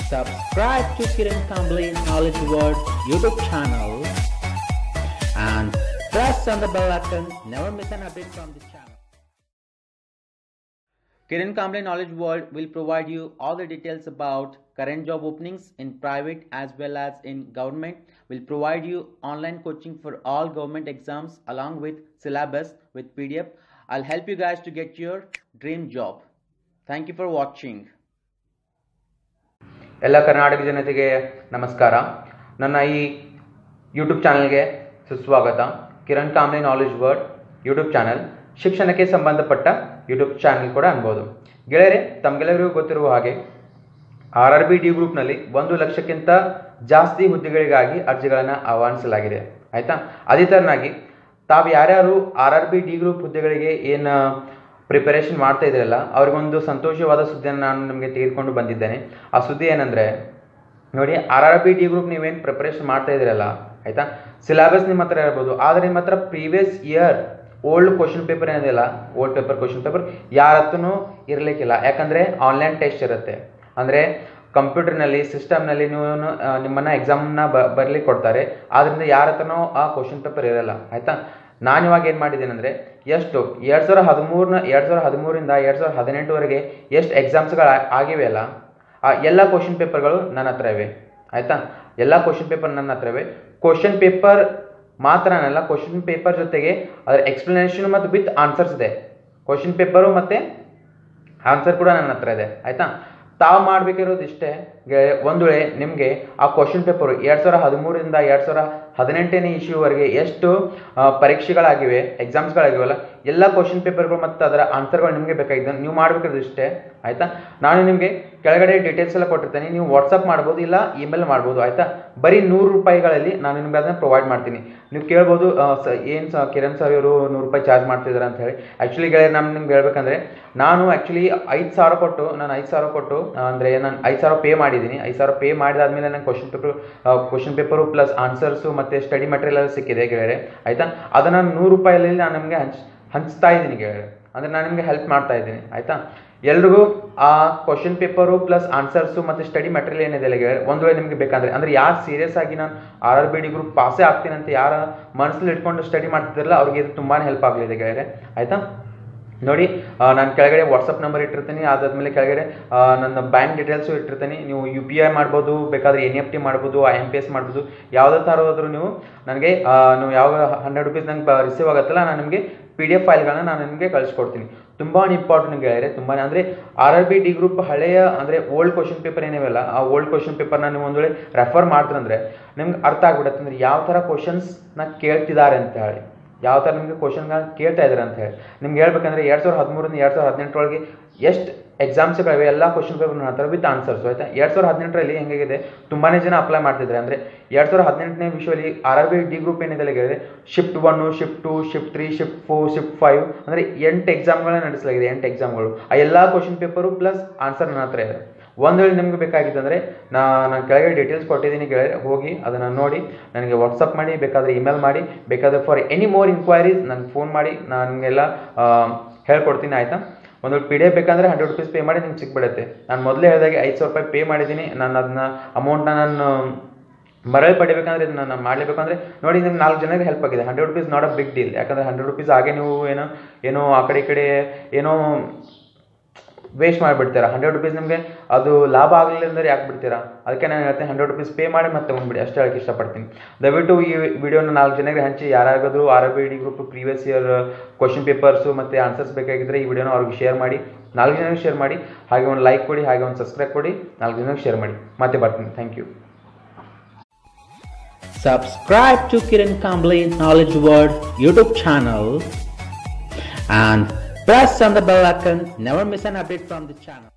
Subscribe to Kiran Kambli Knowledge World YouTube channel and press on the bell icon. Never miss an update from this channel. Kiran Kambli Knowledge World will provide you all the details about current job openings in private as well as in government. Will provide you online coaching for all government exams along with syllabus with PDF. I'll help you guys to get your dream job. Thank you for watching. ಎಲ್ಲ ಕರ್ನಾಟಕ ಜನತೆಗೆ ನಮಸ್ಕಾರ ನನ್ನ ಈ YouTube ಚಾನಲ್ಗೆ ಸುಸ್ವಾಗತ Kiran Kamli knowledge world YouTube channel ಶಿಕ್ಷಣಕ್ಕೆ ಸಂಬಂಧಪಟ್ಟ YouTube channel ಕೂಡ ಅನ್ಬೋದು ಗೆಳೆಯರೆ ತಮಗೆಲ್ಲರಿಗೂ ಗೊತ್ತಿರುವ ಹಾಗೆ ಆರ್ ಆರ್ ಬಿ ಡಿ ಗ್ರೂಪ್ನಲ್ಲಿ ಒಂದು ಲಕ್ಷಕ್ಕಿಂತ ಜಾಸ್ತಿ ಹುದ್ದೆಗಳಿಗಾಗಿ ಅರ್ಜಿಗಳನ್ನು ಆಹ್ವಾನಿಸಲಾಗಿದೆ ಆಯಿತಾ ಅದೇ ಥರನಾಗಿ ತಾವು ಯಾರ್ಯಾರು R R B D group ಹುದ್ದೆಗಳಿಗೆ ಏನು ಪ್ರಿಪರೇಷನ್ ಮಾಡ್ತಾ ಇದ್ರಲ್ಲ ಅವ್ರಿಗೊಂದು ಸಂತೋಷವಾದ ಸುದ್ದಿಯನ್ನು ನಾನು ನಿಮಗೆ ತೆಗೆದುಕೊಂಡು ಬಂದಿದ್ದೇನೆ ಆ ಸುದ್ದಿ ಏನಂದರೆ ನೋಡಿ R R B D group ನೀವೇನು ಪ್ರಿಪರೇಷನ್ ಮಾಡ್ತಾ ಇದ್ದೀರಲ್ಲ ಆಯಿತಾ ಸಿಲೆಬಸ್ ನಿಮ್ಮ ಹತ್ರ ಇರ್ಬೋದು ಆದರೆ ನಿಮ್ಮ ಹತ್ರ previous year old question paper ಏನಿದೆಯಲ್ಲ ಓಲ್ಡ್ ಪೇಪರ್ ಕ್ವಶನ್ ಪೇಪರ್ ಯಾರ ಹತ್ರನೂ ಇರಲಿಕ್ಕಿಲ್ಲ ಯಾಕಂದರೆ ಆನ್ಲೈನ್ ಟೆಸ್ಟ್ ಇರುತ್ತೆ ಅಂದರೆ ಕಂಪ್ಯೂಟರ್ನಲ್ಲಿ ಸಿಸ್ಟಮ್ನಲ್ಲಿ ನೀವು ನಿಮ್ಮನ್ನು ಎಕ್ಸಾಮ್ನ ಬ ಬರ್ಲಿಕ್ಕೆ ಕೊಡ್ತಾರೆ ಆದ್ದರಿಂದ ಯಾರ ಹತ್ರನೂ ಆ ಕ್ವಶನ್ ಪೇಪರ್ ಇರಲ್ಲ ಆಯಿತಾ ನಾನು ಇವಾಗ ಏನು ಮಾಡಿದ್ದೀನಿ ಅಂದರೆ ಎಷ್ಟು ಎರಡು ಸಾವಿರ ಹದಿಮೂರನ ಎರಡು ಸಾವಿರ ಹದಿಮೂರಿಂದ ಎರಡು ಸಾವಿರ ಹದಿನೆಂಟುವರೆಗೆ ಎಷ್ಟು ಎಕ್ಸಾಮ್ಸ್ಗಳು ಆಗಿವೆ ಅಲ್ಲ ಆ ಎಲ್ಲ ಕ್ವಶನ್ ಪೇಪರ್ಗಳು ನನ್ನ ಹತ್ರ ಇವೆ ಆಯಿತಾ ಎಲ್ಲ ಕ್ವಶನ್ ಪೇಪರ್ ನನ್ನ ಹತ್ರ ಇವೆ ಕ್ವಶನ್ ಪೇಪರ್ ಮಾತ್ರನಲ್ಲ ಕ್ವಶನ್ ಪೇಪರ್ ಜೊತೆಗೆ ಅದರ ಎಕ್ಸ್ಪ್ಲನೇಷನ್ ಮತ್ತು ವಿತ್ ಆನ್ಸರ್ಸ್ ಇದೆ ಕ್ವಶನ್ ಪೇಪರು ಮತ್ತು ಆನ್ಸರ್ ಕೂಡ ನನ್ನ ಹತ್ರ ಇದೆ ಆಯಿತಾ ತಾವು ಮಾಡಬೇಕಿರೋದು ಇಷ್ಟೇ ಗೆ- ಒಂದು ವೇಳೆ ನಿಮಗೆ ಆ ಕ್ವಶನ್ ಪೇಪರು ಎರಡು ಸಾವಿರ ಹದಿಮೂರರಿಂದ ಎರಡು ಸಾವಿರ ಹದಿನೆಂಟನೇ ಇಶ್ಯೂವರೆಗೆ ಎಷ್ಟು ಆ, ಪರೀಕ್ಷೆಗಳಾಗಿವೆ ಎಕ್ಸಾಮ್ಸ್ಗಳಾಗಿವಲ್ಲ ಎಲ್ಲ ಕ್ವಶನ್ ಪೇಪರ್ಗಳು ಮತ್ತು ಅದರ ಆನ್ಸರ್ಗಳು ನಿಮಗೆ ಬೇಕಾಗಿದೆ ನೀವು ಮಾಡಬೇಕಿರೋದು ಇಷ್ಟೇ ಆಯಿತಾ ನಾನು ನಿಮಗೆ ಕೆಳಗಡೆ ಡೀಟೇಲ್ಸ್ ಎಲ್ಲ ಕೊಟ್ಟಿರ್ತೇನೆ ನೀವು ವಾಟ್ಸಪ್ ಮಾಡ್ಬೋದು ಇಲ್ಲ ಇಮೇಲ್ ಮಾಡ್ಬೋದು ಆಯಿತಾ ಬರೀ ನೂರು ರೂಪಾಯಿಗಳಲ್ಲಿ ನಾನು ನಿಮ್ಗೆ ಅದನ್ನು ಪ್ರೊವೈಡ್ ಮಾಡ್ತೀನಿ ನೀವು ಕೇಳ್ಬೋದು ಏನು ಸ ಕಿರಣ್ ಸರ್ ಇವರು ನೂರು ರೂಪಾಯಿ ಚಾರ್ಜ್ ಮಾಡ್ತಿದ್ದಾರೆ ಅಂತ ಹೇಳಿ ಆ್ಯಕ್ಚುಲಿ ಗೆಳೆಯರು ನಾನು ನಿಮ್ಗೆ ಹೇಳ್ಬೇಕಂದ್ರೆ ನಾನು ಆ್ಯಕ್ಚುಲಿ ಐದು ಸಾವಿರ ಕೊಟ್ಟು ನಾನು ಐದು ಸಾವಿರ ಕೊಟ್ಟು ಅಂದರೆ ನಾನು ಐದು ಸಾವಿರ ಪೇ ಮಾಡಿದ್ದೀನಿ ಐದು ಸಾವಿರ ಪೇ ಮಾಡಿದಾದ್ಮೇಲೆ ನಂಗೆ question paper question paper plus answers ಮತ್ತು ಸ್ಟಡಿ ಮೆಟೀರಿಯಲ್ ಎಲ್ಲ ಸಿಕ್ಕಿದೆ ಗೆಳೆಯರೆ ಆಯಿತಾ ಅದನ್ನು ನೂರು ರೂಪಾಯಲ್ಲಿ ನಾನು ನಿಮಗೆ ಹಂಚ್ ಹಂಚ್ತಾ ಇದ್ದೀನಿ ಗೆಳೆಯರೆ ಅಂದರೆ ನಾನು ನಿಮಗೆ ಹೆಲ್ಪ್ ಮಾಡ್ತಾ ಇದ್ದೀನಿ ಆಯಿತಾ ಎಲ್ರಿಗೂ ಆ ಕ್ವಶನ್ ಪೇಪರು ಪ್ಲಸ್ ಆನ್ಸರ್ಸು ಮತ್ತು ಸ್ಟಡಿ ಮೆಟೀರಿಯಲ್ ಏನಿದೆ ಗೆಳೆಯರೆ ಒಂದು ವೇಳೆ ನಿಮಗೆ ಬೇಕಂದ್ರೆ ಅಂದರೆ ಯಾರು ಸೀರಿಯಸ್ ಆಗಿ ನಾನು R R B D group ಪಾಸೇ ಆಗ್ತೀನಿ ಅಂತ ಯಾರ ಮನಸ್ಸಲ್ಲಿ ಇಟ್ಕೊಂಡು ಸ್ಟಡಿ ಮಾಡ್ತಿದ್ರಲ್ಲ ಅವ್ರಿಗೆ ಇದು ತುಂಬಾ ಹೆಲ್ಪ್ ಆಗಲಿದೆ ಗೆಳೆಯರೆ ಆಯಿತಾ ನೋಡಿ ನಾನು ಕೆಳಗಡೆ ವಾಟ್ಸಪ್ ನಂಬರ್ ಇಟ್ಟಿರ್ತೀನಿ ಅದಾದ್ಮೇಲೆ ಕೆಳಗಡೆ ಆ, ನನ್ನ ಬ್ಯಾಂಕ್ ಡೀಟೇಲ್ಸು ಇಟ್ಟಿರ್ತೀನಿ ನೀವು ಯು ಪಿ ಐ ಮಾಡ್ಬೋದು ಬೇಕಾದ್ರೆ ಎನ್ ಎಫ್ ಟಿ ಮಾಡ್ಬೋದು ಐ ಎಮ್ ಪಿ ಎಸ್ ಮಾಡ್ಬೋದು ಯಾವುದೇ ಥರ ಹೋದ್ರೂ ನೀವು ನನಗೆ ಆ, ನೀವು ಯಾವ ಹಂಡ್ರೆಡ್ ರುಪೀಸ್ ನಂಗೆ ರಿಸೀವ್ ಆಗುತ್ತಲ್ಲ ನಾನು ನಿಮಗೆ ಪಿ ಡಿ ಎಫ್ ಫೈಲ್ಗಳನ್ನ ನಾನು ನಿಮಗೆ ಕಳಿಸ್ಕೊಡ್ತೀನಿ ತುಂಬಾ ಇಂಪಾರ್ಟೆಂಟ್ ಗೆಳೆಯರೆ ತುಂಬಾ ಅಂದರೆ R R B D group ಹಳೆಯ ಅಂದರೆ ಓಲ್ಡ್ ಕ್ವಶನ್ ಪೇಪರ್ ಏನಿವೆಲ್ಲ ಆ ಓಲ್ಡ್ ಕ್ವಶನ್ ಪೇಪರ್ನ ನೀವು ಒಂದು ವೇಳೆ ರೆಫರ್ ಮಾಡ್ತೀರಂದ್ರೆ ನಿಮ್ಗೆ ಅರ್ಥ ಆಗ್ಬಿಡುತ್ತೆ ಅಂದರೆ ಯಾವ ಥರ ಕ್ವಶನ್ಸ್ನ ಕೇಳ್ತಿದ್ದಾರೆ ಅಂತ ಹೇಳಿ ಯಾವ ಥರ ನಿಮಗೆ ಕ್ವಶನ್ಗಳನ್ನ ಕೇಳ್ತಾ ಇದ್ದಾರೆ ಅಂತ ಹೇಳಿ ನಿಮ್ಗೆ ಹೇಳ್ಬೇಕಂದ್ರೆ ಎರಡು ಸಾವಿರದ ಹದಿಮೂರಿಂದ ಎರಡು ಸಾವಿರದ ಹದಿನೆಂಟರೊಳಗೆ ಎಷ್ಟು ಎಕ್ಸಾಮ್ಸ್ಗಳಿವೆ ಎಲ್ಲ ಕ್ವಶನ್ ಪೇಪರ್ ನನ್ನ ಹತ್ರ ವಿತ್ ಆನ್ಸರ್ಸ್ ಆಯ್ತಾ ಎರಡು ಸಾವಿರದ ಹದಿನೆಂಟರಲ್ಲಿ ಹೆಂಗಿದೆ ತುಂಬಾ ಜನ ಅಪ್ಲೈ ಮಾಡ್ತಿದ್ದಾರೆ ಅಂದರೆ ಎರಡು ಸಾವಿರದ ಹದಿನೆಂಟನೇ ವಿಷಯದಲ್ಲಿ R R B D group ಏನಿದೆ ಹೇಳಿದ್ರೆ shift one shift two shift three shift four shift five ಅಂದರೆ ಎಂಟು ಎಕ್ಸಾಮ್ಗಳನ್ನ ನಡೆಸಲಾಗಿದೆ ಎಂಟು ಎಕ್ಸಾಮ್ಗಳು ಆ ಎಲ್ಲ ಕ್ವಶನ್ ಪೇಪರು ಪ್ಲಸ್ ಆನ್ಸರ್ ನನ್ನ ಹತ್ರ ಇದೆ ಒಂದು ವೇಳೆ ನಿಮಗೆ ಬೇಕಾಗಿತ್ತು ಅಂದರೆ ನಾ ನಾನು ಕೆಳಗಡೆ ಡೀಟೇಲ್ಸ್ ಕೊಟ್ಟಿದ್ದೀನಿ ಕೆಳಗಡೆ ಹೋಗಿ ಅದನ್ನು ನೋಡಿ ನನಗೆ ವಾಟ್ಸಪ್ ಮಾಡಿ ಬೇಕಾದರೆ ಇಮೇಲ್ ಮಾಡಿ ಬೇಕಾದರೆ ಫಾರ್ ಎನಿ ಮೋರ್ ಇನ್ಕ್ವೈರೀಸ್ ನನಗೆ ಫೋನ್ ಮಾಡಿ ನಾನು ನಿಮಗೆಲ್ಲ ಹೇಳ್ಕೊಡ್ತೀನಿ ಆಯಿತಾ ಒಂದು ಪಿ ಡಿ ಎಫ್ ಬೇಕಂದರೆ ಹಂಡ್ರೆಡ್ ರುಪೀಸ್ ಪೇ ಮಾಡಿ ನಿಮ್ಗೆ ಸಿಕ್ಬಿಡುತ್ತೆ ನಾನು ಮೊದಲೇ ಹೇಳಿದಾಗೆ ಐದು ಸಾವಿರ ರೂಪಾಯಿ ಪೇ ಮಾಡಿದ್ದೀನಿ ನಾನು ಅದನ್ನ ಅಮೌಂಟ್ನ ನಾನು ಮರಳಿ ಪಡಿಬೇಕಂದ್ರೆ ಇದನ್ನ ನಾನು ಮಾಡಲೇಬೇಕಂದ್ರೆ ನೋಡಿ ನಿಮ್ಗೆ ನಾಲ್ಕು ಜನರಿಗೆ ಹೆಲ್ಪ್ ಆಗಿದೆ hundred rupees not a big deal ಯಾಕಂದರೆ ಹಂಡ್ರೆಡ್ ರುಪೀಸ್ ಹಾಗೆ ನೀವು ಏನೋ ಏನೋ ಆ ಕಡೆ ಈ ಕಡೆ ಏನೋ ವೇಸ್ಟ್ ಮಾಡಿಬಿಡ್ತೀರಾ ಹಂಡ್ರೆಡ್ ರುಪೀಸ್ ನಿಮಗೆ ಅದು ಲಾಭ ಆಗಲಿಲ್ಲ ಅಂದರೆ ಯಾಕೆ ಬಿಡ್ತೀರಾ ಅದಕ್ಕೆ ನಾನು ಹೇಳ್ತೀನಿ ಹಂಡ್ರೆಡ್ ರುಪೀಸ್ ಪೇ ಮಾಡಿ ಮತ್ತೆ ತೊಗೊಂಡ್ಬಿಡಿ ಅಷ್ಟೇ ಹೇಳಕ್ಕೆ ಇಷ್ಟಪಡ್ತೀನಿ ದಯವಿಟ್ಟು ಈ ವಿಡಿಯೋನ ನಾಲ್ಕು ಜನರಿಗೆ ಹಂಚಿ ಯಾರಾಗಾದರೂ R R B D group previous year question papers ಮತ್ತು ಆನ್ಸರ್ಸ್ ಬೇಕಾಗಿದ್ದರೆ ಈ ವಿಡಿಯೋನ ಅವ್ರಿಗೆ ಶೇರ್ ಮಾಡಿ ನಾಲ್ಕು ಜನರಿಗೆ ಶೇರ್ ಮಾಡಿ ಹಾಗೆ ಒಂದು ಲೈಕ್ ಕೊಡಿ ಹಾಗೆ ಒಂದು ಸಬ್ಸ್ಕ್ರೈಬ್ ಕೊಡಿ ನಾಲ್ಕು ಜನರಿಗೆ ಶೇರ್ ಮಾಡಿ ಮತ್ತೆ ಬರ್ತೀನಿ thank you Subscribe to Kiran Kambli Knowledge World YouTube channel and press on the bell icon. Never miss an update from the channel.